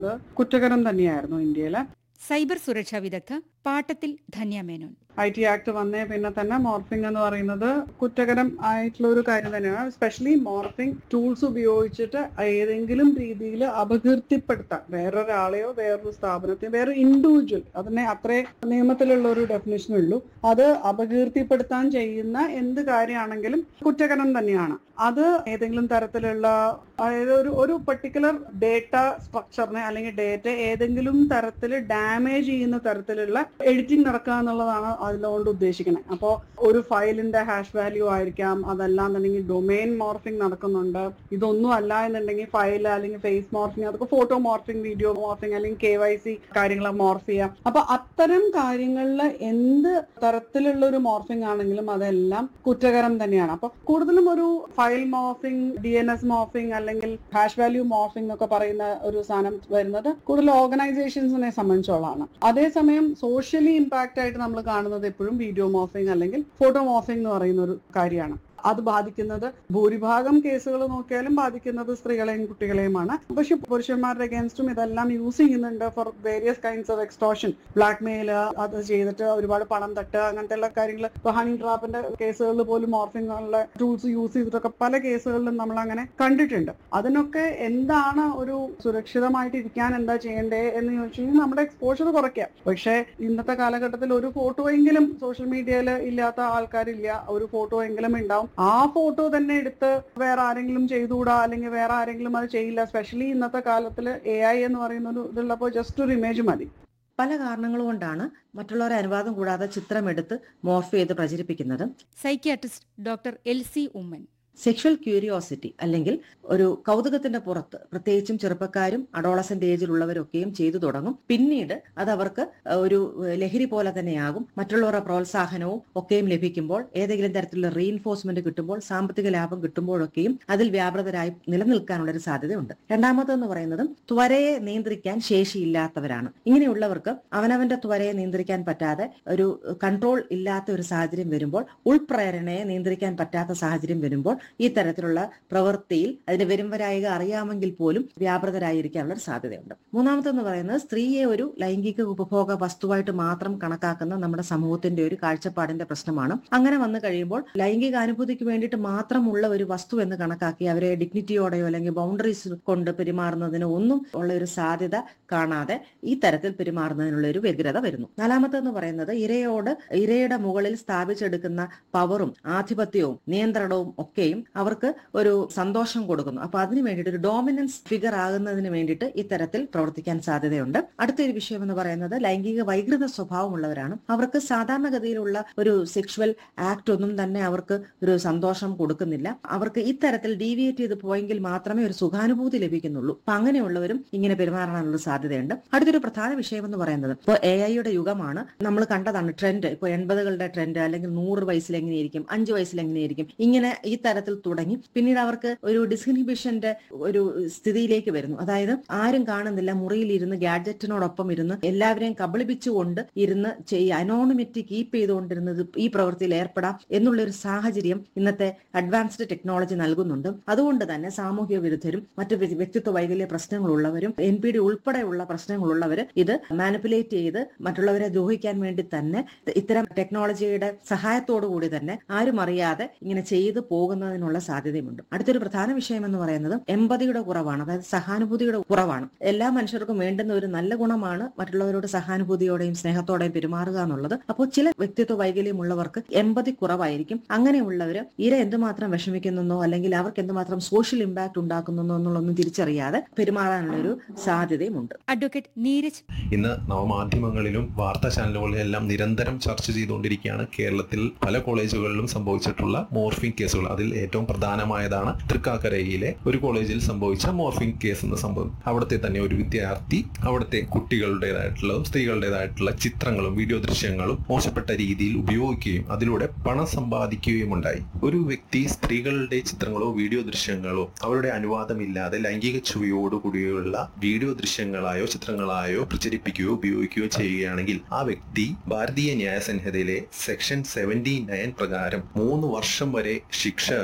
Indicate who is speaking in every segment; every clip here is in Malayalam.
Speaker 1: അത് കുറ്റകരം തന്നെയായിരുന്നു ഇന്ത്യയിലെ
Speaker 2: സൈബർ സുരക്ഷാ വിദഗ്ധ പാട്ടത്തിൽ Dhanya Menon
Speaker 1: I T act വന്നേ പിന്നെ തന്നെ മോർഫിംഗ് എന്ന് പറയുന്നത് കുറ്റകരം ആയിട്ടുള്ള ഒരു കാര്യം തന്നെയാണ് സ്പെഷ്യലി മോർഫിംഗ് ടൂൾസ് ഉപയോഗിച്ചിട്ട് ഏതെങ്കിലും രീതിയിൽ അപകീർത്തിപ്പെടുത്താൻ വേറൊരാളെയോ വേറൊരു സ്ഥാപനത്തെയോ വേറൊരു ഇൻഡിവിജ്വൽ അതിനെ അത്രേ നിയമത്തിലുള്ള ഒരു ഡെഫിനേഷനേ ഉള്ളൂ അത് അപകീർത്തിപ്പെടുത്താൻ ചെയ്യുന്ന എന്ത് കാര്യമാണെങ്കിലും കുറ്റകരം തന്നെയാണ് അത് ഏതെങ്കിലും തരത്തിലുള്ള അതായത് ഒരു ഒരു പെർട്ടിക്കുലർ ഡേറ്റ സ്ട്രക്ചറിനെ അല്ലെങ്കിൽ ഡേറ്റ ഏതെങ്കിലും തരത്തിൽ ഡാമേജ് ചെയ്യുന്ന തരത്തിലുള്ള എഡിറ്റിംഗ് നടക്കുക എന്നുള്ളതാണ് അതിലുകൊണ്ട് ഉദ്ദേശിക്കുന്നത് അപ്പോൾ ഒരു ഫയലിന്റെ ഹാഷ് വാല്യൂ ആയിരിക്കാം അതല്ലാന്നുണ്ടെങ്കിൽ ഡൊമെയിൻ മോർഫിംഗ് നടക്കുന്നുണ്ട് ഇതൊന്നും അല്ല എന്നുണ്ടെങ്കിൽ ഫയൽ അല്ലെങ്കിൽ ഫേസ് മോർഫിംഗ് അതൊക്കെ ഫോട്ടോ മോർഫിംഗ് വീഡിയോ മോർഫിംഗ് അല്ലെങ്കിൽ കെ വൈ സി കാര്യങ്ങൾ മോർഫ് ചെയ്യാം അപ്പൊ അത്തരം കാര്യങ്ങളിൽ എന്ത് തരത്തിലുള്ള ഒരു മോർഫിംഗ് ആണെങ്കിലും അതെല്ലാം കുറ്റകരം തന്നെയാണ് അപ്പൊ കൂടുതലും ഒരു file morphing D N S morphing അല്ലെങ്കിൽ ഹാഷ് വാല്യൂ മോർഫിംഗ് എന്നൊക്കെ പറയുന്ന ഒരു സാധനം വരുന്നത് കൂടുതൽ ഓർഗനൈസേഷൻസിനെ സംബന്ധിച്ചോളാണ് അതേസമയം സോഷ്യലി ഇമ്പാക്റ്റ് ആയിട്ട് നമ്മൾ കാണുന്നത് എപ്പോഴും വീഡിയോ മോർഫിംഗ് അല്ലെങ്കിൽ ഫോട്ടോ മോർഫിംഗ് എന്ന് പറയുന്ന ഒരു കാര്യമാണ് അത് ബാധിക്കുന്നത് ഭൂരിഭാഗം കേസുകൾ നോക്കിയാലും ബാധിക്കുന്നത് സ്ത്രീകളെയും കുട്ടികളെയുമാണ് പക്ഷെ പുരുഷന്മാരുടെ അഗേൻസ്റ്റും ഇതെല്ലാം യൂസ് ചെയ്യുന്നുണ്ട് for various kinds of extortion blackmail അത് ചെയ്തിട്ട് ഒരുപാട് പണം തട്ടുക അങ്ങനത്തെ ഉള്ള കാര്യങ്ങൾ ഇപ്പൊ ഹണി ട്രാപ്പിന്റെ കേസുകളിൽ പോലും മോർഫിംഗ് ഉള്ള ടൂൾസ് യൂസ് ചെയ്തിട്ടൊക്കെ പല കേസുകളിലും നമ്മൾ അങ്ങനെ കണ്ടിട്ടുണ്ട് അതിനൊക്കെ എന്താണ് ഒരു സുരക്ഷിതമായിട്ട് ഇരിക്കാൻ എന്താ ചെയ്യേണ്ടേ എന്ന് ചോദിച്ചു കഴിഞ്ഞാൽ നമ്മുടെ എക്സ്പോഷർ കുറയ്ക്കുക പക്ഷെ ഇന്നത്തെ കാലഘട്ടത്തിൽ ഒരു ഫോട്ടോ എങ്കിലും സോഷ്യൽ മീഡിയയിൽ ഇല്ലാത്ത ആൾക്കാരില്ല ഒരു ഫോട്ടോ എങ്കിലും ഉണ്ടാവും ആ ഫോട്ടോ തന്നെ എടുത്ത് വേറെ ആരെങ്കിലും ചെയ്തുകൂടാ അല്ലെങ്കിൽ വേറെ ആരെങ്കിലും അത് ചെയ്യില്ല സ്പെഷ്യലി ഇന്നത്തെ കാലത്തിൽ എ ഐ എന്ന് പറയുന്ന ഒരു ഇതുള്ളപ്പോൾ ജസ്റ്റ് ഒരു ഇമേജ് മതി
Speaker 3: പല കാരണങ്ങൾ കൊണ്ടാണ് മറ്റുള്ളവരെ അനുവാദം കൂടാതെ ചിത്രമെടുത്ത് മോർഫ് ചെയ്ത് പ്രചരിപ്പിക്കുന്നത്
Speaker 2: psychiatrist doctor L C Oommen
Speaker 3: sexual curiosity അല്ലെങ്കിൽ ഒരു കൗതുകത്തിന്റെ പുറത്ത് പ്രത്യേകിച്ചും ചെറുപ്പക്കാരും അഡോളസന്റ് ഏജിലുള്ളവരൊക്കെയും ചെയ്തു തുടങ്ങും പിന്നീട് അത് അവർക്ക് ഒരു ലഹരി പോലെ തന്നെയാകും മറ്റുള്ളവരുടെ പ്രോത്സാഹനവും ഒക്കെയും ലഭിക്കുമ്പോൾ ഏതെങ്കിലും തരത്തിലുള്ള റീഇൻഫോഴ്സ്മെന്റ് കിട്ടുമ്പോൾ സാമ്പത്തിക ലാഭം കിട്ടുമ്പോഴൊക്കെയും അതിൽ വ്യാപൃതരായി നിലനിൽക്കാനുള്ള ഒരു സാധ്യതയുണ്ട് രണ്ടാമതെന്ന് പറയുന്നത് ത്വരയെ നിയന്ത്രിക്കാൻ ശേഷിയില്ലാത്തവരാണ് ഇങ്ങനെയുള്ളവർക്ക് അവനവന്റെ ത്വരയെ നിയന്ത്രിക്കാൻ പറ്റാതെ ഒരു കൺട്രോൾ ഇല്ലാത്ത ഒരു സാഹചര്യം വരുമ്പോൾ ഉൾപ്രേരണയെ നിയന്ത്രിക്കാൻ പറ്റാത്ത സാഹചര്യം വരുമ്പോൾ ഈ തരത്തിലുള്ള പ്രവൃത്തിയിൽ അതിന്റെ വരുംവരായിക അറിയാമെങ്കിൽ പോലും വ്യാപൃതരായിരിക്കാനുള്ള ഒരു സാധ്യതയുണ്ട് മൂന്നാമത്തെന്ന് പറയുന്നത് സ്ത്രീയെ ഒരു ലൈംഗിക ഉപഭോഗ വസ്തുവായിട്ട് മാത്രം കണക്കാക്കുന്ന നമ്മുടെ സമൂഹത്തിന്റെ ഒരു കാഴ്ചപ്പാടിന്റെ പ്രശ്നമാണ് അങ്ങനെ വന്നു കഴിയുമ്പോൾ ലൈംഗിക അനുഭൂതിക്ക് വേണ്ടിയിട്ട് മാത്രമുള്ള ഒരു വസ്തു എന്ന് കണക്കാക്കി അവരെ ഡിഗ്നിറ്റിയോടെയോ അല്ലെങ്കിൽ ബൗണ്ടറീസ് കൊണ്ട് പെരുമാറുന്നതിന് ഒന്നും ഉള്ള ഒരു സാധ്യത കാണാതെ ഈ തരത്തിൽ പെരുമാറുന്നതിനുള്ള ഒരു വ്യഗ്രത വരുന്നു നാലാമത്തെന്ന് പറയുന്നത് ഇരയോട് ഇരയുടെ മുകളിൽ സ്ഥാപിച്ചെടുക്കുന്ന പവറും ആധിപത്യവും നിയന്ത്രണവും ഒക്കെയും അവർക്ക് ഒരു സന്തോഷം കൊടുക്കുന്നു അപ്പൊ അതിന് വേണ്ടിയിട്ട് ഒരു ഡോമിനൻസ് ഫിഗർ ആകുന്നതിന് വേണ്ടിയിട്ട് ഇത്തരത്തിൽ പ്രവർത്തിക്കാൻ സാധ്യതയുണ്ട് അടുത്തൊരു വിഷയം എന്ന് പറയുന്നത് ലൈംഗിക വൈകൃത സ്വഭാവമുള്ളവരാണ് അവർക്ക് സാധാരണഗതിയിലുള്ള ഒരു സെക്ഷുവൽ ആക്ട് ഒന്നും തന്നെ അവർക്ക് ഒരു സന്തോഷം കൊടുക്കുന്നില്ല അവർക്ക് ഇത്തരത്തിൽ ഡീവിയേറ്റ് ചെയ്ത് പോയെങ്കിൽ മാത്രമേ ഒരു സുഖാനുഭൂതി ലഭിക്കുന്നുള്ളൂ അപ്പൊ അങ്ങനെയുള്ളവരും ഇങ്ങനെ പെരുമാറാനുള്ള സാധ്യതയുണ്ട് അടുത്തൊരു പ്രധാന വിഷയം എന്ന് പറയുന്നത് ഇപ്പോൾ എ ഐയുടെ യുഗമാണ് നമ്മൾ കണ്ടതാണ് ട്രെൻഡ് ഇപ്പോൾ എൺപതുകളുടെ ട്രെൻഡ് അല്ലെങ്കിൽ നൂറ് വയസ്സിൽ എങ്ങനെയായിരിക്കും അഞ്ച് വയസ്സിൽ എങ്ങനെയായിരിക്കും ഇങ്ങനെ ഈ തരത്തിൽ തുടങ്ങി പിന്നീട് അവർക്ക് ഒരു ഡിസ്ഇൻഹിബിഷന്റെ ഒരു സ്ഥിതിയിലേക്ക് വരുന്നു അതായത് ആരും കാണുന്നില്ല മുറിയിൽ ഇരുന്ന് ഗാഡ്ജറ്റിനോടൊപ്പം ഇരുന്ന് എല്ലാവരെയും കബളിപ്പിച്ചുകൊണ്ട് ഇരുന്ന് ചെയ്യ അനോണിമിറ്റി കീപ്പ് ചെയ്തുകൊണ്ടിരുന്നത് ഈ പ്രവൃത്തിയിൽ ഏർപ്പെടാം എന്നുള്ള ഒരു സാഹചര്യം ഇന്നത്തെ അഡ്വാൻസ്ഡ് ടെക്നോളജി നൽകുന്നുണ്ട് അതുകൊണ്ട് തന്നെ സാമൂഹ്യ വിരുദ്ധരും മറ്റു വ്യ- വ്യക്തിത്വ വൈകല്യ പ്രശ്നങ്ങളുള്ളവരും എൻ പി ഡി ഉൾപ്പെടെയുള്ള പ്രശ്നങ്ങളുള്ളവർ ഇത് മാനിപ്പുലേറ്റ് ചെയ്ത് മറ്റുള്ളവരെ ദ്രോഹിക്കാൻ വേണ്ടി തന്നെ ഇത്തരം ടെക്നോളജിയുടെ സഹായത്തോടു കൂടി തന്നെ ആരും അറിയാതെ ഇങ്ങനെ ചെയ്തു പോകുന്നതിനുള്ള സാധ്യതയുമുണ്ട് അടുത്തൊരു പ്രധാന വിഷയം എന്ന് പറയുന്നത് എമ്പതിയുടെ കുറവാണ് അതായത് സഹാനുഭൂതിയുടെ കുറവാണ് എല്ലാ മനുഷ്യർക്കും വേണ്ടുന്ന ഒരു നല്ല ഗുണമാണ് മറ്റുള്ളവരോട് സഹാനുഭൂതിയോടെയും സ്നേഹത്തോടെയും പെരുമാറുക എന്നുള്ളത് അപ്പോൾ ചില വ്യക്തിത്വ വൈകല്യമുള്ളവർക്ക് എമ്പതി കുറവായിരിക്കും അങ്ങനെയുള്ളവർ ഇര എന്തുമാത്രം വിഷമിക്കുന്നോ അല്ലെങ്കിൽ അവർക്ക് എന്തുമാത്രം സോഷ്യൽ ഇമ്പാക്ട് ഉണ്ടാക്കുന്നോ എന്നുള്ളതൊന്നും തിരിച്ചറിയാതെ പെരുമാറാനുള്ള ഒരു സാധ്യതയുമുണ്ട്
Speaker 2: അഡ്വക്കേറ്റ് നീരജ്
Speaker 4: ഇന്ന് നവമാധ്യമങ്ങളിലും വാർത്താ ചാനലുകളിലും എല്ലാം നിരന്തരം ചർച്ച ചെയ്തുകൊണ്ടിരിക്കുകയാണ് കേരളത്തിൽ പല കോളേജുകളിലും സംഭവിച്ചിട്ടുള്ള മോർഫിംഗ് കേസുകൾ അതിൽ ഏറ്റവും പ്രധാനമായതാണ് തൃക്കാക്കരയിലെ ഒരു കോളേജിൽ സംഭവിച്ച മോർഫിംഗ് കേസ് എന്ന സംഭവം അവിടുത്തെ തന്നെ ഒരു വിദ്യാർത്ഥി അവിടുത്തെ കുട്ടികളുടേതായിട്ടുള്ളതും സ്ത്രീകളുടേതായിട്ടുള്ള ചിത്രങ്ങളും വീഡിയോ ദൃശ്യങ്ങളും മോശപ്പെട്ട രീതിയിൽ ഉപയോഗിക്കുകയും അതിലൂടെ പണം സമ്പാദിക്കുകയും ഉണ്ടായി ഒരു വ്യക്തി സ്ത്രീകളുടെ ചിത്രങ്ങളോ വീഡിയോ ദൃശ്യങ്ങളോ അവരുടെ അനുവാദമില്ലാതെ ലൈംഗിക ചുവയോടുകൂടിയുള്ള വീഡിയോ ദൃശ്യങ്ങളായോ ചിത്രങ്ങളായോ പ്രചരിപ്പിക്കുകയോ ഉപയോഗിക്കുകയോ ചെയ്യുകയാണെങ്കിൽ ആ വ്യക്തി ഭാരതീയ ന്യായ സംഹിതയിലെ സെക്ഷൻ സെവന്റി നയൻ പ്രകാരം മൂന്ന് വർഷം വരെ ശിക്ഷ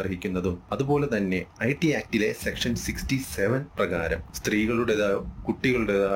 Speaker 4: അർഹിക്കുന്നതും അതുപോലെ തന്നെ ഐ ടി ആക്ടിലെ സെക്ഷൻ സിക്സ്റ്റി സെവൻ പ്രകാരം സ്ത്രീകളുടേതായോ കുട്ടികളുടേതായോ